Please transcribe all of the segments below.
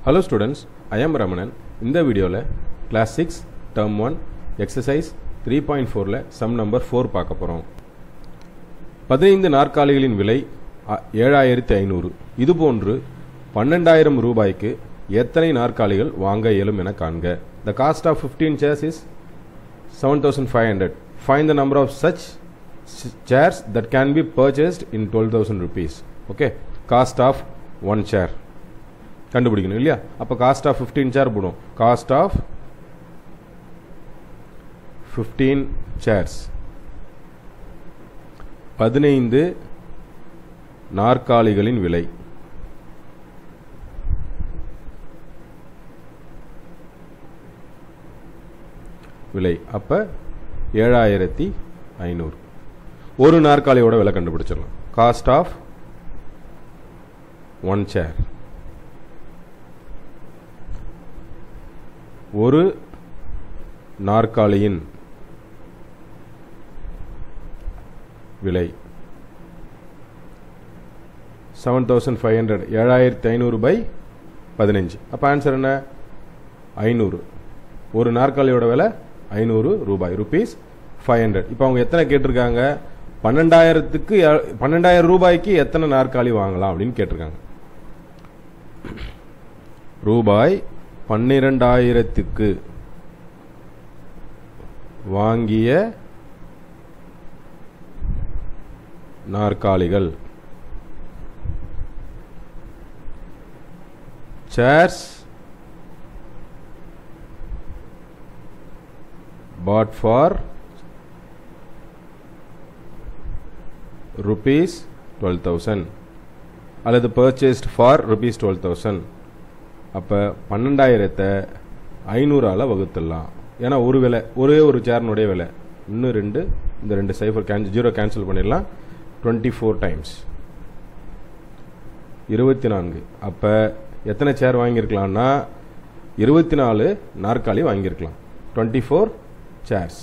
hello students I am Ramanan இந்த வீடியோவில் class six term one exercise three point ஃபோரில் sum number four பார்க்க போகிறோம் பதினைந்து நாற்காலிகளின் விலை அ- ஏழாயிரத்தி ஐநூறு இதுபோன்று பன்னெண்டாயிரம் ரூபாய்க்கு எத்தனை நாற்காலிகள் வாங்க இயலும் என காண்க the cost of fifteen chairs is seven thousand five hundred find the number of such chairs that can be purchased in twelve thousand rupees okay cost of one chair கண்டுபிடிக்கணும் இல்லையா அப்போ காஸ்ட் ஆஃப் ஃபிஃப்டீன் சேர் போடும் cost of fifteen chairs பதினைந்து நாற்காலிகளின் விலை விலை அப்ப ஏழாயிரத்தி ஐநூறு ஒரு நாற்காலியோட விலை கண்டுபிடிச்சிடலாம் காஸ்ட் ஆஃப் ஒன் சேர் ஒரு நாற்காலியின் விலை செவன் தௌசண்ட் ஃபைவ் ஹண்ட்ரட் ஏழாயிரத்தி ஐநூறு பை பதினஞ்சு அப்போ ஆன்சர் என்ன ஐநூறு ஒரு நாற்காலியோட விலை ஐநூறு ரூபாய் ருபீஸ் ஃபைவ் ஹண்ட்ரட் இப்போ அவங்க எத்தனை கேட்டிருக்காங்க பன்னெண்டாயிரத்துக்கு எ- பன்னெண்டாயிரம் ரூபாய்க்கு எத்தனை நாற்காலி வாங்கலாம் அப்படின்னு கேட்டிருக்காங்க ரூபாய் பன்னிரெண்டாயிரத்துக்கு வாங்கிய நாற்காலிகள் சேர்ஸ் bought for rupees 12000 அல்லது purchased for rupees 12000 அப்போ பன்னெண்டாயிரத்தை ஐநூறால் வகுத்துடலாம் ஏன்னா ஒரு விலை ஒரே ஒரு சேர்னுடைய விலை இன்னும் ரெண்டு இந்த ரெண்டு சைஃபர் கேன்சல் ஜீரோ கேன்சல் பண்ணிடலாம் டுவெண்ட்டி ஃபோர் டைம்ஸ் இருபத்தி நான்கு அப்போ எத்தனை சேர் வாங்கியிருக்கலாம்னா இருபத்தி நாலு நாற்காலி வாங்கியிருக்கலாம் டுவெண்ட்டி ஃபோர் சேர்ஸ்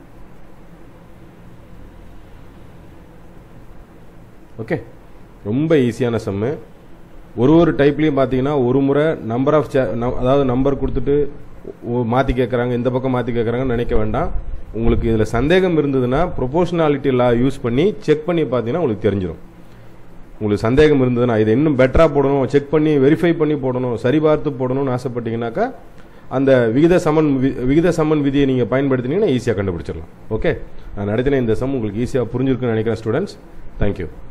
ஓகே ரொம்ப ஈஸியான சம்மு ஒரு ஒரு டைப்லையும் பார்த்தீங்கன்னா ஒரு முறை நம்பர் ஆஃப் அதாவது நம்பர் கொடுத்துட்டு ஒ- மாத்தி கேட்குறாங்க இந்த பக்கம் மாற்றி கேட்குறாங்கன்னு நினைக்க வேண்டாம் உங்களுக்கு இதில் சந்தேகம் இருந்ததுன்னா ப்ரொபோஷனாலிட்டி லா யூஸ் பண்ணி செக் பண்ணி பார்த்தீங்கன்னா உங்களுக்கு தெரிஞ்சிடும் உங்களுக்கு சந்தேகம் இருந்ததுன்னா இதை இன்னும் பெட்டராக போடணும் செக் பண்ணி வெரிஃபை பண்ணி போடணும் சரி பார்த்து போடணும்னு ஆசைப்பட்டீங்கன்னாக்கா அந்த விகித சமன் வி- விகித சமன் விதியை நீங்கள் பயன்படுத்தினீங்கன்னா ஈஸியாக கண்டுபிடிச்சிடலாம் ஓகே நான் நடத்தின இந்த சம் உங்களுக்கு ஈஸியாக புரிஞ்சிருக்குன்னு நினைக்கிறேன் ஸ்டூடெண்ட்ஸ் தேங்க்யூ